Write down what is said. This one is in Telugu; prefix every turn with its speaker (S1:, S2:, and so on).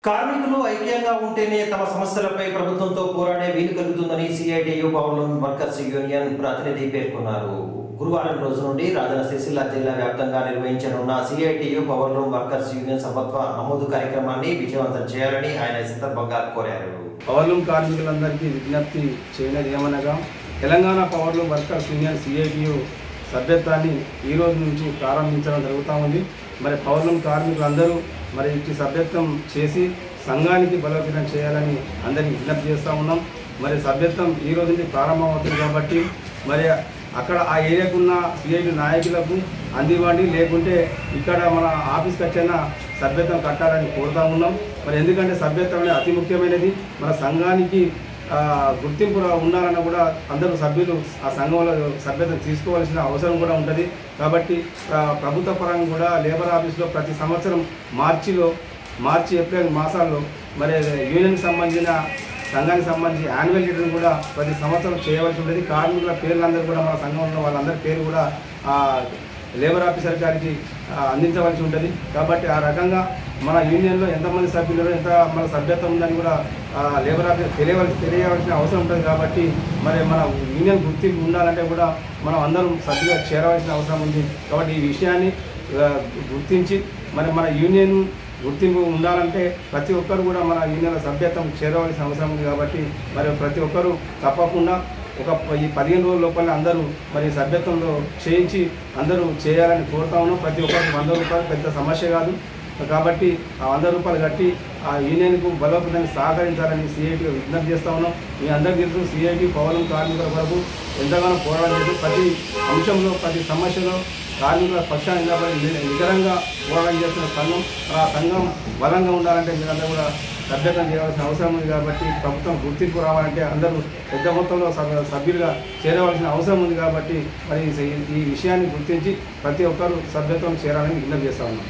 S1: కార్మికులు ఐక్యంగా ఉంటేనే తమ సమస్యలపై ప్రభుత్వంతో పోరాడే వీలు కలుగుతుందని CITU power loom workers union ప్రతినిధి పేర్కొన్నారు గురువారం రోజు నుండి రాజన్న సిరిసిల్ల జిల్లా వ్యాప్తంగా నిర్వహించనున్న CITU power loom workers union సభత్వ నమోదు కార్యక్రమాన్ని విజయవంతం చేయాలని ఆయన ఈ సందర్భంగా కోరారు
S2: పవర్లూమ్ కార్మికులందరికీ విజ్ఞప్తి చేయనది ఏమనగా Telangana powerloom workers union CITU సభ్యత్వాన్ని ఈ రోజు నుంచి ప్రారంభించడం జరుగుతూ ఉంది మరి పవర్లూమ్ కార్మికులందరూ మరి ఇట్టి సభ్యత్వం చేసి సంఘానికి బలోపేతం చేయాలని అందరికీ విజ్ఞప్తి చేస్తూ ఉన్నాం మరి సభ్యత్వం ఈ రోజు నుంచి ప్రారంభమవుతుంది కాబట్టి మరి అక్కడ ఆ ఏరియాకు ఉన్న సిఐటి నాయకులకు అందివ్వండి లేకుంటే ఇక్కడ మన ఆఫీస్కి వచ్చిన సభ్యత్వం కట్టాలని కోరుతా ఉన్నాం మరి ఎందుకంటే సభ్యత్వం అనేది అతి ముఖ్యమైనది మన సంఘానికి ఆ, గుర్తింపు రా- ఉండాలన్న కూడా అందరూ సభ్యులు ఆ సంఘంలో సభ్యత్వం తీసుకోవాల్సిన అవసరం కూడా ఉంటుంది కాబట్టి ఆ, ప్రభుత్వ పరంగా కూడా లేబర్ ఆఫీస్లో ప్రతి సంవత్సరం మార్చిలో మార్చి ఏప్రిల్ మాసాల్లో మరి యూనియన్కి సంబంధించిన సంఘానికి సంబంధించి యాన్యువల్ రిటర్న్ కూడా ప్రతి సంవత్సరం చేయవలసి ఉంటుంది కార్మికుల పేర్లందరూ కూడా మన సంఘంలో వాళ్ళందరి పేరు కూడా ఆ, లేబర్ ఆఫీసర్ గారికి ఆ, అందించవలసి ఉంటుంది కాబట్టి ఆ రకంగా మన యూనియన్లో ఎంతమంది సభ్యులు ఎంత మన సభ్యత్వం ఉందని కూడా ఆ, లేబర్ ఆఫీసర్ తెలియవలసి తెలియవలసిన అవసరం ఉంటుంది కాబట్టి మరి మన యూనియన్ గుర్తింపు ఉండాలంటే కూడా మనం అందరం సభ్యుగా చేరవలసిన అవసరం ఉంది కాబట్టి ఈ విషయాన్ని ఆ, గుర్తించి మరి మన యూనియన్ గుర్తింపు ఉండాలంటే ప్రతి ఒక్కరు కూడా మన యూనియన్ల సభ్యత్వం చేరవలసిన అవసరం ఉంది కాబట్టి మరి ప్రతి ఒక్కరు తప్పకుండా ఒక ఈ పదిహేను రోజుల లోపల అందరూ మరి సభ్యత్వంలో చేయించి అందరూ చేయాలని కోరుతా ఉన్నాం ప్రతి ఒక్కరికి వంద రూపాయలు పెద్ద సమస్య కాదు కాబట్టి ఆ వంద రూపాయలు కట్టి ఆ యూనియన్కు బలోపేతాన్ని సహకరించాలని సిఐటి విజ్ఞప్తి చేస్తా ఉన్నాం మీ అందరికీ తెలుసు సిఐటి పౌరం కార్మికుల కొరకు ఎంతగానో పోరాటం చేసి ప్రతి అంశంలో ప్రతి సమస్యలో కార్మికుల పక్షాన్ని నిలబడి ని- నికరంగా పోరాటం చేస్తున్న సంఘం ఆ సంఘం బలంగా ఉండాలంటే మీరందరూ కూడా సభ్యత్వం చేయవలసిన అవసరం ఉంది కాబట్టి ప్రభుత్వం గుర్తింపు రావాలంటే అందరూ పెద్ద మొత్తంలో సభ్య- సభ్యులుగా చేరవలసిన అవసరం ఉంది కాబట్టి మరి ఈ ఈ విషయాన్ని గుర్తించి ప్రతి ఒక్కరూ సభ్యత్వం చేరాలని విజ్ఞప్తి చేస్తా ఉన్నాం